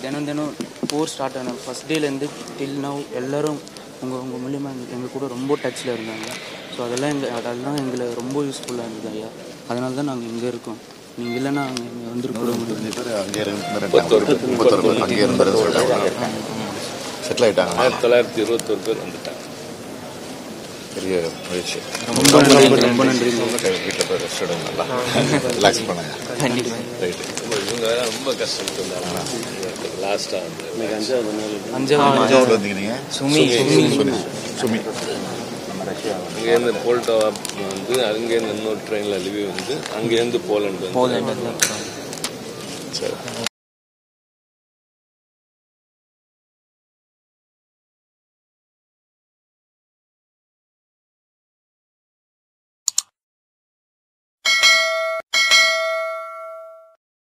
தினம் தினம் போர் ஸ்டார்ட் ஆன ஃபஸ்ட் டேலேருந்து டில் நவ் எல்லாரும் உங்கள் உங்கள் மூலியமாக எங்கள் எங்கள் கூட ரொம்ப டச்சில் இருந்தாங்க ஸோ அதெல்லாம் எங்கள் அதெல்லாம் எங்களை ரொம்ப யூஸ்ஃபுல்லாக இருந்தது ஐயா அதனால தான் நாங்கள் இங்கே இருக்கோம் நீங்கள் இல்லைன்னா நாங்கள் இங்கே வந்திருக்கோம் பதினஞ்சு பேர் அங்கே இருந்து முப்பத்தொரு பேர் அங்கே இருந்து செட்டில் ஆயிட்டாங்க ஆயிரத்தி தொள்ளாயிரத்தி இருபத்தொரு பேர் வந்துட்டாங்க பெரிய முயற்சி ரொம்ப நன்றி ரொம்ப நன்றி வீட்டில் போய் ரெஸ்ட் எடுங்க நல்லா ரிலாக்ஸ் பண்ணுங்க கண்டிப்பாக ரைட்டு இவங்க ரொம்ப கஷ்டப்பட்டு இருந்தாங்க லாஸ்டா வந்து அஞ்சாவது அஞ்சாவது வந்தீங்க நீங்கள் சுமி சுமி சுமி அங்கேருந்து போல்டோவா வந்து அங்கேருந்து இன்னொரு ட்ரெயினில் லிவி வந்து அங்கேருந்து போலண்ட் வந்து போதும் சரி